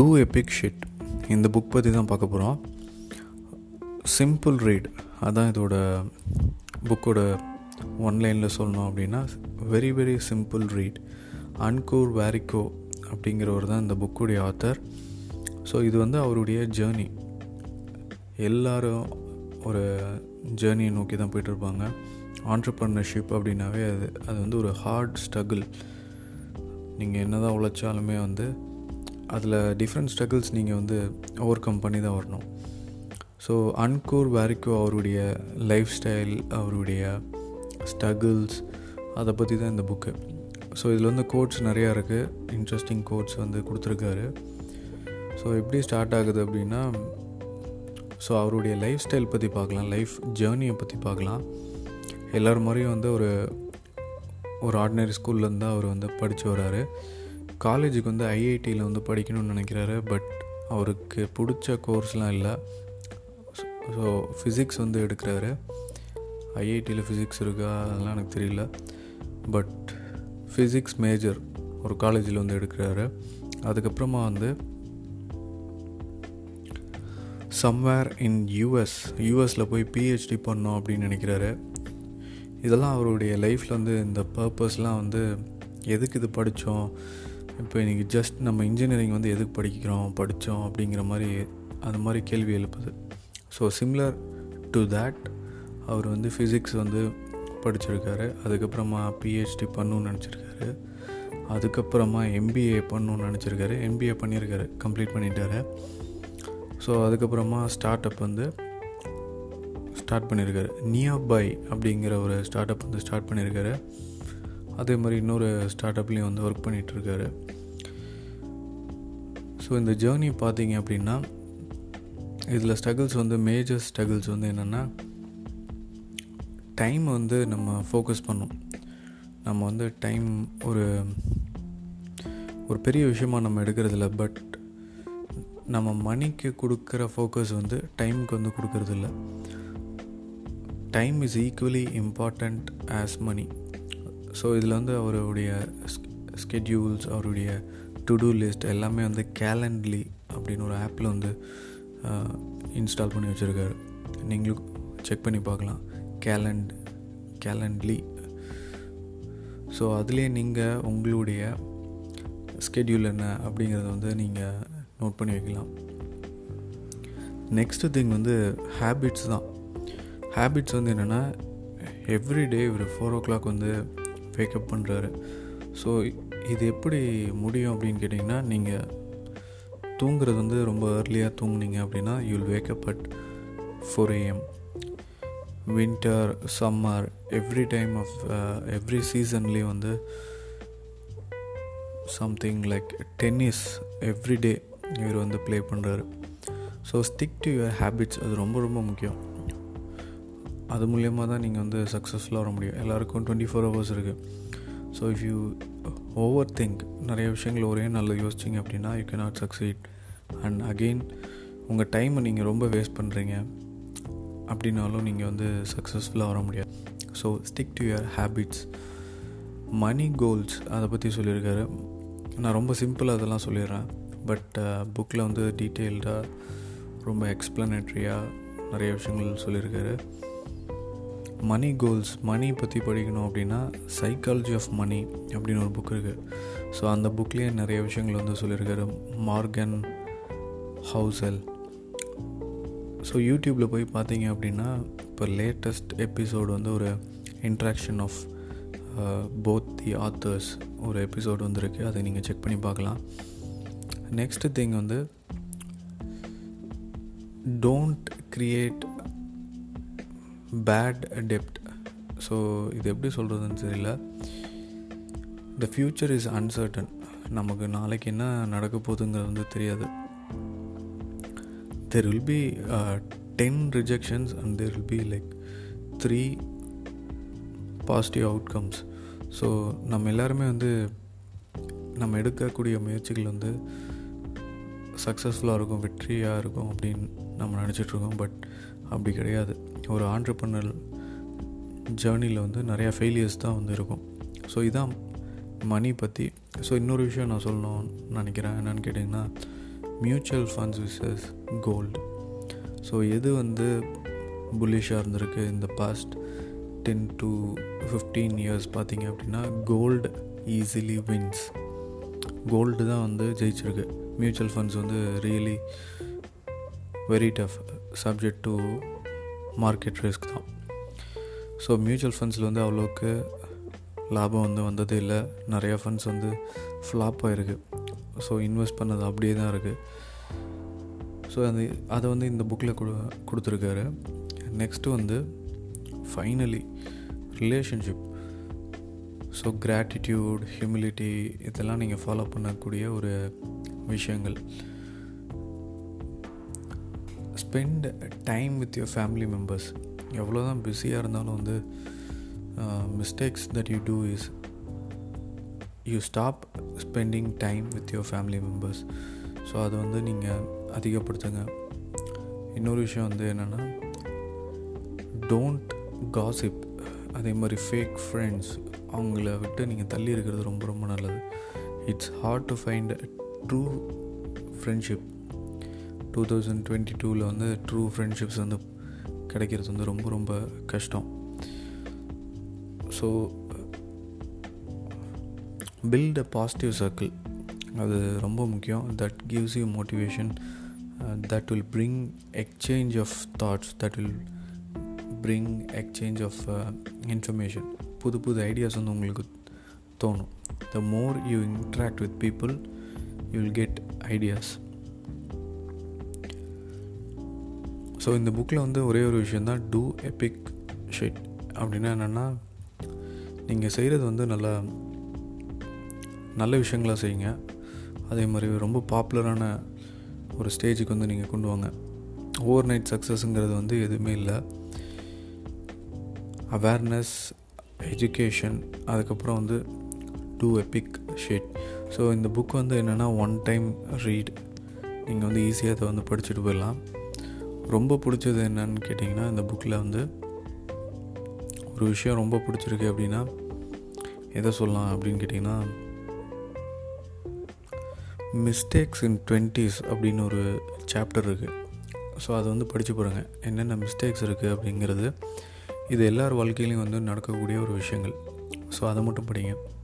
two epic shit இந்த book பற்றி தான் பார்க்க போகிறோம் சிம்பிள் ரீட் அதான் இதோட புக்கோட ஒன்லைனில் சொல்லணும் அப்படின்னா very very simple read Ankur Warikoo அப்படிங்கிறவர் தான் இந்த புக்குடைய ஆத்தர் ஸோ இது வந்து அவருடைய ஜேர்னி எல்லாரும் ஒரு ஜேர்னியை நோக்கி தான் போயிட்டுருப்பாங்க ஆண்டர்ப்ரனர்ஷிப் அப்படின்னாவே அது அது வந்து ஒரு ஹார்ட் ஸ்ட்ரகிள் நீங்கள் என்ன தான் உழைச்சாலுமே வந்து அதில் டிஃப்ரெண்ட் ஸ்ட்ரகிள்ஸ் நீங்கள் வந்து ஓவர் கம் பண்ணி தான் வரணும் ஸோ அன்கூர் வேரிக்கோ அவருடைய லைஃப் ஸ்டைல் அவருடைய ஸ்ட்ரகிள்ஸ் அதை பற்றி தான் இந்த புக்கு ஸோ இதில் வந்து கோட்ஸ் நிறையா இருக்குது இன்ட்ரெஸ்டிங் கோட்ஸ் வந்து கொடுத்துருக்காரு ஸோ எப்படி ஸ்டார்ட் ஆகுது அப்படின்னா ஸோ அவருடைய லைஃப் ஸ்டைல் பற்றி பார்க்கலாம் லைஃப் ஜேர்னியை பற்றி பார்க்கலாம் எல்லோரும் மாதிரியும் வந்து ஒரு ஒரு ஆர்டினரி ஸ்கூல்லேருந்து அவர் வந்து படித்து வராரு காலேஜுக்கு வந்து ஐஐடியில் வந்து படிக்கணும்னு நினைக்கிறாரு பட் அவருக்கு பிடிச்ச கோர்ஸ்லாம் இல்லை ஸோ ஃபிசிக்ஸ் வந்து எடுக்கிறாரு ஐஐடியில் ஃபிசிக்ஸ் இருக்கா அதெல்லாம் எனக்கு தெரியல பட் ஃபிசிக்ஸ் மேஜர் ஒரு காலேஜில் வந்து எடுக்கிறாரு அதுக்கப்புறமா வந்து சம்வேர் இன் யூஎஸ் யூஎஸில் போய் பிஹெச்டி பண்ணோம் அப்படின்னு நினைக்கிறாரு இதெல்லாம் அவருடைய லைஃப்பில் வந்து இந்த பர்பஸ்லாம் வந்து எதுக்கு இது படித்தோம் இப்போ இன்றைக்கி ஜஸ்ட் நம்ம இன்ஜினியரிங் வந்து எதுக்கு படிக்கிறோம் படித்தோம் அப்படிங்கிற மாதிரி அது மாதிரி கேள்வி எழுப்புது ஸோ சிம்லர் டு தேட் அவர் வந்து ஃபிசிக்ஸ் வந்து படிச்சிருக்காரு அதுக்கப்புறமா பிஹெச்டி பண்ணணுன்னு நினச்சிருக்காரு அதுக்கப்புறமா எம்பிஏ பண்ணணுன்னு நினச்சிருக்காரு எம்பிஏ பண்ணியிருக்காரு கம்ப்ளீட் பண்ணிட்டாரு ஸோ அதுக்கப்புறமா ஸ்டார்ட் அப் வந்து ஸ்டார்ட் பண்ணியிருக்காரு நியர்பை அப்படிங்கிற ஒரு ஸ்டார்ட் அப் வந்து ஸ்டார்ட் பண்ணியிருக்காரு அதே மாதிரி இன்னொரு ஸ்டார்ட் அப்லேயும் வந்து ஒர்க் பண்ணிகிட்ருக்காரு ஸோ இந்த ஜேர்னி பார்த்தீங்க அப்படின்னா இதில் ஸ்ட்ரகிள்ஸ் வந்து மேஜர் ஸ்ட்ரகிள்ஸ் வந்து என்னென்னா டைம் வந்து நம்ம ஃபோக்கஸ் பண்ணோம் நம்ம வந்து டைம் ஒரு ஒரு பெரிய விஷயமாக நம்ம எடுக்கிறதில்ல பட் நம்ம மணிக்கு கொடுக்குற ஃபோக்கஸ் வந்து டைமுக்கு வந்து கொடுக்கறதில்ல time is equally important as money so இதில் வந்து அவருடைய ஸ்கெட்யூல்ஸ் அவருடைய டு டூ லிஸ்ட் எல்லாமே வந்து கேலண்ட்லி அப்படின்னு ஒரு ஆப்பில் வந்து இன்ஸ்டால் பண்ணி வச்சுருக்காரு நீங்களும் செக் பண்ணி பார்க்கலாம் கேலண்ட் கேலண்ட்லி ஸோ அதுலேயே நீங்கள் உங்களுடைய ஸ்கெட்யூல் என்ன அப்படிங்கிறத வந்து நீங்கள் நோட் பண்ணி வைக்கலாம் நெக்ஸ்ட்டு திங் வந்து ஹேபிட்ஸ் தான் ஹேபிட்ஸ் வந்து என்னென்னா எவ்ரிடே ஒரு ஃபோர் ஓ கிளாக் வந்து வேக்கப் பண்ணுறாரு ஸோ இது எப்படி முடியும் அப்படின்னு கேட்டிங்கன்னா நீங்கள் தூங்குறது வந்து ரொம்ப ஏர்லியாக தூங்குனீங்க அப்படின்னா you will wake up at four A M winter summer every time of every சீசன்லேயும் வந்து something like tennis every day இவர் வந்து ப்ளே பண்ணுறாரு so stick to your habits அது ரொம்ப ரொம்ப முக்கியம் அது மூலியமாக தான் நீங்கள் வந்து சக்ஸஸ்ஃபுல்லாக வர முடியும் எல்லாருக்கும் டுவெண்ட்டி ஃபோர் ஹவர்ஸ் இருக்குது so if you over think நிறைய விஷயங்கள் ஒரே நல்ல யோசிச்சிங்க அப்படின்னா you can not succeed and again உங்கள் டைமை நீங்கள் ரொம்ப வேஸ்ட் பண்ணுறீங்க அப்படின்னாலும் நீங்கள் வந்து சக்ஸஸ்ஃபுல்லாக வர முடியாது so stick to your habits money goals அதை பற்றி சொல்லியிருக்காரு நான் ரொம்ப சிம்பிளாக அதெல்லாம் சொல்லிடுறேன் பட் புக்கில் வந்து டீட்டெயில்டாக ரொம்ப எக்ஸ்ப்ளனேட்ரியாக நிறைய விஷயங்கள் சொல்லியிருக்காரு மணி கோல்ஸ் மணி பற்றி படிக்கணும் அப்படின்னா சைக்காலஜி ஆஃப் மணி அப்படின்னு ஒரு புக் இருக்குது ஸோ அந்த புக்லேயே நிறைய விஷயங்கள் வந்து சொல்லியிருக்காரு மார்கன் ஹவுசல் ஸோ யூடியூப்பில் போய் பார்த்தீங்க அப்படின்னா இப்போ லேட்டஸ்ட் எபிசோடு வந்து ஒரு interaction of both the authors ஒரு எபிசோடு வந்துருக்கு அதை நீங்கள் செக் பண்ணி பார்க்கலாம் நெக்ஸ்ட் திங் வந்து டோன்ட் க்ரியேட் பேட் டெப்ட் ஸோ இது எப்படி சொல்கிறதுன்னு தெரியல த ஃப்யூச்சர் இஸ் அன்சர்டன் நமக்கு நாளைக்கு என்ன நடக்க போகுதுங்கிறது வந்து தெரியாது there will be ten rejections and there will be like three positive outcomes so நம்ம எல்லாருமே வந்து நம்ம எடுக்கக்கூடிய முயற்சிகள் வந்து சக்ஸஸ்ஃபுல்லாக இருக்கும் வெற்றியாக இருக்கும் அப்படின்னு நம்ம நினச்சிட்ருக்கோம் பட் அப்படி கிடையாது ஒரு ஆண்டர்பனர் ஜேர்னியில் வந்து நிறையா ஃபெயிலியர்ஸ் தான் வந்து இருக்கும் ஸோ இதான் மணி பற்றி ஸோ இன்னொரு விஷயம் நான் சொல்லணும்னு நினைக்கிறேன் என்னென்னு கேட்டிங்கன்னா mutual funds versus gold so எது வந்து புல்லிஷாக இருந்திருக்கு இந்த past ten to fifteen years பார்த்தீங்க அப்படின்னா கோல்டு ஈஸிலி வின்ஸ் கோல்டு தான் வந்து ஜெயிச்சிருக்கு மியூச்சுவல் ஃபண்ட்ஸ் வந்து really very tough subject to market risk தான் ஸோ மியூச்சுவல் ஃபண்ட்ஸில் வந்து அவ்வளோக்கு லாபம் வந்து வந்ததே இல்லை நிறையா ஃபண்ட்ஸ் வந்து ஃப்ளாப் ஆகிருக்கு ஸோ இன்வெஸ்ட் பண்ணது அப்படியே தான் இருக்குது ஸோ அந்த அதை வந்து இந்த புக்கில் கொடு கொடுத்துருக்காரு நெக்ஸ்ட்டு வந்து finally relationship so gratitude humility இதெல்லாம் நீங்கள் ஃபாலோ பண்ணக்கூடிய ஒரு விஷயங்கள் spend time with your family members எவ்வளோ தான் பிஸியாக இருந்தாலும் வந்து mistakes that you do is you stop spending time with your family members so அதை வந்து நீங்கள் அதிகப்படுத்துங்க இன்னொரு விஷயம் வந்து என்னென்னா டோன்ட் காசிப் அதே மாதிரி ஃபேக் ஃப்ரெண்ட்ஸ் அவங்கள விட்டு நீங்கள் தள்ளி இருக்கிறது ரொம்ப ரொம்ப நல்லது it's hard to find true friendship two thousand twenty டூவில் வந்து ட்ரூ ஃப்ரெண்ட்ஷிப்ஸ் வந்து கிடைக்கிறது வந்து ரொம்ப ரொம்ப கஷ்டம் so build a positive circle அது ரொம்ப முக்கியம் that gives you motivation that will bring exchange of thoughts that will bring exchange of information புது புது ஐடியாஸ் வந்து உங்களுக்கு தோணும் the more you interact with people you will get ideas so இந்த புக்கில் வந்து ஒரே ஒரு விஷயந்தான் டூ எபிக் ஷிட் அப்படின்னா என்னென்னா நீங்கள் செய்கிறது வந்து நல்லா நல்ல விஷயங்களாக செய்யுங்க அதே மாதிரி ரொம்ப பாப்புலரான ஒரு ஸ்டேஜுக்கு வந்து நீங்கள் கொண்டு வாங்க ஓவர் நைட் சக்ஸஸ்ங்கிறது வந்து எதுவுமே இல்லை அவேர்னஸ் எஜுகேஷன் அதுக்கப்புறம் வந்து டூ எபிக் ஷேட் ஸோ இந்த புக் வந்து என்னென்னா ஒன் டைம் ரீட் நீங்கள் வந்து ஈஸியாக அதை வந்து படிச்சுட்டு போயிடலாம் ரொம்ப பிடிச்சது என்னன்னு கேட்டிங்கன்னா இந்த புக்கில் வந்து ஒரு விஷயம் ரொம்ப பிடிச்சிருக்கு அப்படின்னா எதை சொல்லலாம் அப்படின்னு கேட்டிங்கன்னா மிஸ்டேக்ஸ் இன் டுவெண்ட்டீஸ் அப்படின்னு ஒரு சாப்டர் இருக்குது ஸோ அதை வந்து படித்து பாருங்கள் என்னென்ன மிஸ்டேக்ஸ் இருக்குது அப்படிங்கிறது இது எல்லார் வாழ்க்கையிலையும் வந்து நடக்கக்கூடிய ஒரு விஷயங்கள் ஸோ அதை மட்டும் படிங்க